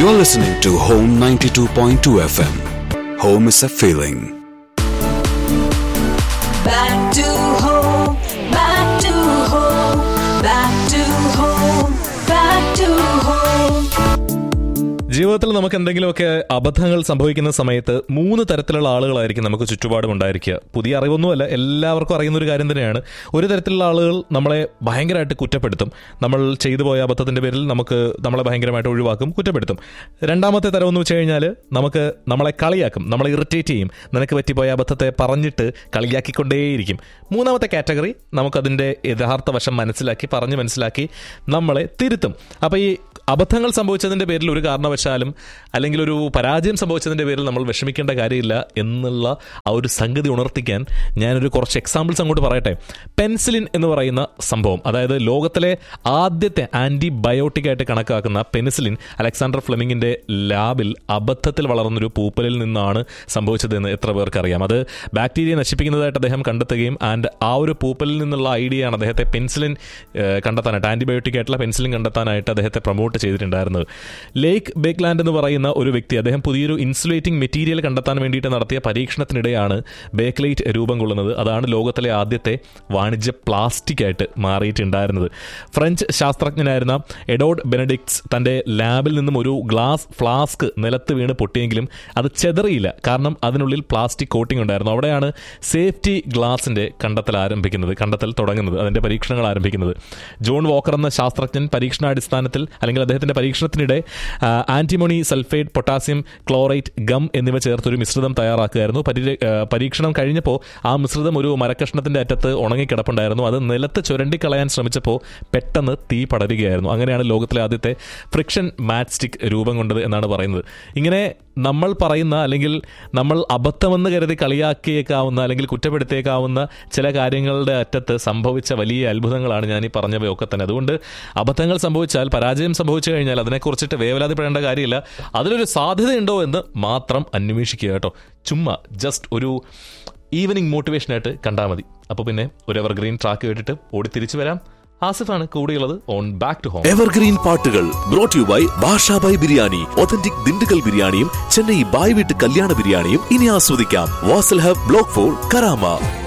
You're listening to Home 92.2 FM. Home is a feeling. Back to home, back to home, back to home, back to home. ജീവിതത്തിൽ നമുക്ക് എന്തെങ്കിലുമൊക്കെ അബദ്ധങ്ങൾ സംഭവിക്കുന്ന സമയത്ത് മൂന്ന് തരത്തിലുള്ള ആളുകളായിരിക്കും നമുക്ക് ചുറ്റുപാടും ഉണ്ടായിരിക്കുക പുതിയ അറിവൊന്നുമല്ല എല്ലാവർക്കും അറിയുന്ന ഒരു കാര്യം തന്നെയാണ് ഒരു തരത്തിലുള്ള ആളുകൾ നമ്മളെ ഭയങ്കരമായിട്ട് കുറ്റപ്പെടുത്തും നമ്മൾ ചെയ്തു പോയ അബദ്ധത്തിന്റെ പേരിൽ നമുക്ക് നമ്മളെ ഭയങ്കരമായിട്ട് ഒഴിവാക്കും കുറ്റപ്പെടുത്തും രണ്ടാമത്തെ തരം എന്ന് വെച്ച് കഴിഞ്ഞാൽ നമുക്ക് നമ്മളെ കളിയാക്കും നമ്മളെ ഇറിറ്റേറ്റ് ചെയ്യും നിനക്ക് പറ്റിപ്പോയ അബദ്ധത്തെ പറഞ്ഞിട്ട് കളിയാക്കിക്കൊണ്ടേയിരിക്കും മൂന്നാമത്തെ കാറ്റഗറി നമുക്കതിന്റെ യഥാർത്ഥ വശം മനസ്സിലാക്കി പറഞ്ഞ് മനസ്സിലാക്കി നമ്മളെ തിരുത്തും അപ്പോൾ ഈ അബദ്ധങ്ങൾ സംഭവിച്ചതിന്റെ പേരിൽ ഒരു കാരണവശാലും അല്ലെങ്കിൽ ഒരു പരാജയം സംഭവിച്ചതിന്റെ പേരിൽ നമ്മൾ വിഷമിക്കേണ്ട കാര്യമില്ല എന്നുള്ള ആ ഒരു സംഗതി ഉണർത്തിക്കാൻ ഞാനൊരു കുറച്ച് എക്സാമ്പിൾസ് അങ്ങോട്ട് പറയട്ടെ പെൻസിലിൻ എന്ന് പറയുന്ന സംഭവം അതായത് ലോകത്തിലെ ആദ്യത്തെ ആന്റിബയോട്ടിക് ആയിട്ട് കണക്കാക്കുന്ന പെനിസിലിൻ അലക്സാണ്ടർ ഫ്ലെമിങ്ങിന്റെ ലാബിൽ അബദ്ധത്തിൽ വളർന്നൊരു പൂപ്പലിൽ നിന്നാണ് സംഭവിച്ചതെന്ന് എത്ര പേർക്ക് അറിയാം അത് ബാക്ടീരിയ നശിപ്പിക്കുന്നതായിട്ട് അദ്ദേഹം കണ്ടെത്തുകയും ആൻഡ് ആ ഒരു പൂപ്പലിൽ നിന്നുള്ള ഐഡിയയാണ് അദ്ദേഹത്തെ പെൻസിലിൻ ഏഹ്, കണ്ടെത്താനായിട്ട് ആന്റിബയോട്ടിക് ആയിട്ടുള്ള പെൻസിലിൻ കണ്ടെത്താനായിട്ട് അദ്ദേഹത്തെ പ്രൊമോട്ട് ചെയ്തിട്ടുണ്ടായിരുന്നത് ലേക്ക് ബേക്ക്ലാൻഡ് എന്ന് പറയുന്ന ഒരു വ്യക്തി അദ്ദേഹം പുതിയൊരു ഇൻസുലേറ്റിംഗ് മെറ്റീരിയൽ കണ്ടെത്താൻ വേണ്ടിയിട്ട് നടത്തിയ പരീക്ഷണത്തിനിടെയാണ് ബേക്ക്ലൈറ്റ് രൂപം കൊള്ളുന്നത് അതാണ് ലോകത്തിലെ ആദ്യത്തെ വാണിജ്യ പ്ലാസ്റ്റിക് ആയിട്ട് മാറിയിട്ടുണ്ടായിരുന്നത് ഫ്രഞ്ച് ശാസ്ത്രജ്ഞനായിരുന്ന എഡോഡ് ബെനഡിക്ട്സ് തന്റെ ലാബിൽ നിന്നും ഒരു ഗ്ലാസ് ഫ്ലാസ്ക് നിലത്ത് വീണ് പൊട്ടിയെങ്കിലും അത് ചെതറിയില്ല കാരണം അതിനുള്ളിൽ പ്ലാസ്റ്റിക് കോട്ടിംഗ് ഉണ്ടായിരുന്നു അവിടെയാണ് സേഫ്റ്റി ഗ്ലാസിന്റെ കണ്ടെത്തൽ ആരംഭിക്കുന്നത് കണ്ടെത്തൽ തുടങ്ങുന്നത് അതിന്റെ പരീക്ഷണങ്ങൾ ആരംഭിക്കുന്നത് ജോൺ വോക്കർ എന്ന ശാസ്ത്രജ്ഞൻ പരീക്ഷണാടിസ്ഥാനത്തിൽ അല്ലെങ്കിൽ അദ്ദേഹത്തിന്റെ പരീക്ഷണത്തിനിടെ ആ, antimony sulphate potassium chlorite gum എന്നിവ ചേർത്തൊരു മിശ്രിതം തയ്യാറാക്കുകയായിരുന്നു പരി- ആ, പരീക്ഷണം കഴിഞ്ഞപ്പോൾ ആ മിശ്രിതം ഒരു മരക്കഷ്ണത്തിന്റെ അറ്റത്ത് ഉണങ്ങിക്കിടപ്പുണ്ടായിരുന്നു അത് നിലത്ത് ചുരണ്ടിക്കളയാൻ ശ്രമിച്ചപ്പോൾ പെട്ടെന്ന് തീ പടരുകയായിരുന്നു അങ്ങനെയാണ് ലോകത്തിലെ ആദ്യത്തെ ഫ്രിക്ഷൻ മാറ്റ് സ്റ്റിക് രൂപം കൊണ്ടത് എന്നാണ് പറയുന്നത് ഇങ്ങനെ നമ്മൾ പറയുന്ന അല്ലെങ്കിൽ നമ്മൾ അബദ്ധമെന്ന് കരുതി കളിയാക്കിയേക്കാവുന്ന അല്ലെങ്കിൽ കുറ്റപ്പെടുത്തിയേക്കാവുന്ന ചില കാര്യങ്ങളുടെ അറ്റത്ത് സംഭവിച്ച വലിയ അത്ഭുതങ്ങളാണ് ഞാൻ ഈ പറഞ്ഞവയൊക്കെ തന്നെ അതുകൊണ്ട് അബദ്ധങ്ങൾ സംഭവിച്ചാൽ പരാജയം സംഭവിച്ചു കഴിഞ്ഞാൽ അതിനെക്കുറിച്ചിട്ട് വേവലാതിപ്പെടേണ്ട കാര്യമില്ല അതിലൊരു സാധ്യതയുണ്ടോ എന്ന് മാത്രം അന്വേഷിക്കുക കേട്ടോ ചുമ്മാ ജസ്റ്റ് ഒരു ഈവനിങ് മോട്ടിവേഷനായിട്ട് കണ്ടാൽ മതി അപ്പോൾ പിന്നെ ഒരു എവർഗ്രീൻ ട്രാക്ക് കേട്ടിട്ട് ഓടി തിരിച്ചു വരാം ആസിഫാണ് കൂടെയുള്ളത് on back to home evergreen പാട്ടുകൾ brought you by Basha Bhai biryani authentic Dindigul ബിരിയാണിയും ചെന്നൈ ബായ് വീട്ട് കല്യാണ ബിരിയാണിയും ഇനി ആസ്വദിക്കാം Wasl hub block four Karama